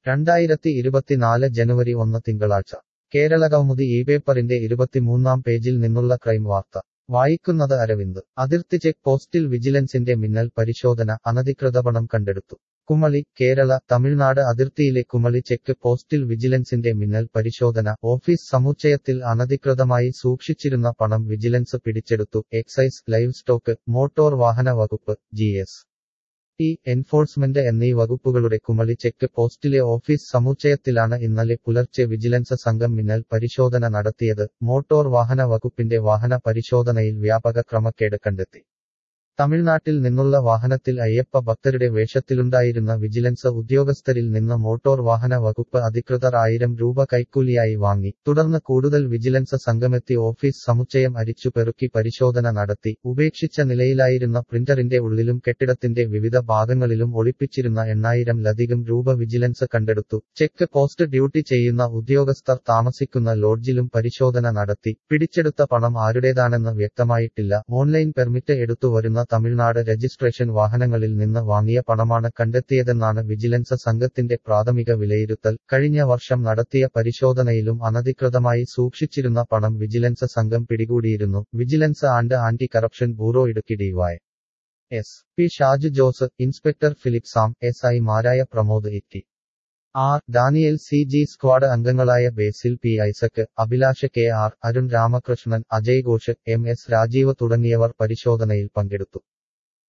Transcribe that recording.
രണ്ടായിരത്തി ഇരുപത്തിനാല് ജനുവരി ഒന്ന് തിങ്കളാഴ്ച കേരളകൗമുദി ഈ പേപ്പറിന്റെ ഇരുപത്തിമൂന്നാം പേജിൽ നിന്നുള്ള ക്രൈം വാർത്ത വായിക്കുന്നത് അരവിന്ദ് അതിർത്തി ചെക്ക് പോസ്റ്റിൽ വിജിലൻസിന്റെ മിന്നൽ പരിശോധന അനധികൃത പണം കണ്ടെടുത്തു കുമളി കേരള തമിഴ്നാട് അതിർത്തിയിലെ കുമളി ചെക്ക് പോസ്റ്റിൽ വിജിലൻസിന്റെ മിന്നൽ പരിശോധന ഓഫീസ് സമുച്ചയത്തിൽ അനധികൃതമായി സൂക്ഷിച്ചിരുന്ന പണം വിജിലൻസ് പിടിച്ചെടുത്തു എക്സൈസ് ലൈവ് സ്റ്റോക്ക് മോട്ടോർ വാഹന വകുപ്പ് ജി എസ് ടി എൻഫോഴ്സ്മെന്റ് എന്നീ വകുപ്പുകളുടെ കുമളി ചെക്ക് പോസ്റ്റിലെ ഓഫീസ് സമുച്ചയത്തിലാണ് ഇന്നലെ പുലർച്ചെ വിജിലൻസ് സംഘം മിന്നൽ പരിശോധന നടത്തിയത് മോട്ടോർ വാഹന വകുപ്പിന്റെ വാഹന പരിശോധനയിൽ വ്യാപക ക്രമക്കേട് കണ്ടെത്തി തമിഴ്നാട്ടിൽ നിന്നുള്ള വാഹനത്തിൽ അയ്യപ്പ ഭക്തരുടെ വേഷത്തിലുണ്ടായിരുന്ന വിജിലൻസ് ഉദ്യോഗസ്ഥരിൽ നിന്ന് മോട്ടോർ വാഹന വകുപ്പ് അധികൃതർ ആയിരം രൂപ കൈക്കൂലിയായി വാങ്ങി തുടർന്ന് കൂടുതൽ വിജിലൻസ് സംഘമെത്തി ഓഫീസ് സമുച്ചയം അരിച്ചു പെറുക്കി പരിശോധന നടത്തി ഉപേക്ഷിച്ച നിലയിലായിരുന്ന പ്രിന്ററിന്റെ ഉള്ളിലും കെട്ടിടത്തിന്റെ വിവിധ ഭാഗങ്ങളിലും ഒളിപ്പിച്ചിരുന്ന എണ്ണായിരം ലധികം രൂപ വിജിലൻസ് കണ്ടെടുത്തു ചെക്ക് പോസ്റ്റ് ഡ്യൂട്ടി ചെയ്യുന്ന ഉദ്യോഗസ്ഥർ താമസിക്കുന്ന ലോഡ്ജിലും പരിശോധന നടത്തി പിടിച്ചെടുത്ത പണം ആരുടേതാണെന്ന് വ്യക്തമായിട്ടില്ല ഓൺലൈൻ പെർമിറ്റ് എടുത്തു വരുന്ന തമിഴ്നാട് രജിസ്ട്രേഷൻ വാഹനങ്ങളിൽ നിന്ന് വാങ്ങിയ പണമാണ് കണ്ടെത്തിയതെന്നാണ് വിജിലൻസ് സംഘത്തിന്റെ പ്രാഥമിക വിലയിരുത്തൽ കഴിഞ്ഞ വർഷം നടത്തിയ പരിശോധനയിലും അനധികൃതമായി സൂക്ഷിച്ചിരുന്ന പണം വിജിലൻസ് സംഘം പിടികൂടിയിരുന്നു vigilance and anti corruption bureau Idukki DY S P Shaju Jose inspector Philip Sam S I മാരായ Pramod ET R Daniel C G squad അംഗങ്ങളായ Basil P Isaac Abhilash K R Arun Ramakrishnan Ajay Ghosh M S Rajeev തുടങ്ങിയവർ പരിശോധനയിൽ പങ്കെടുത്തു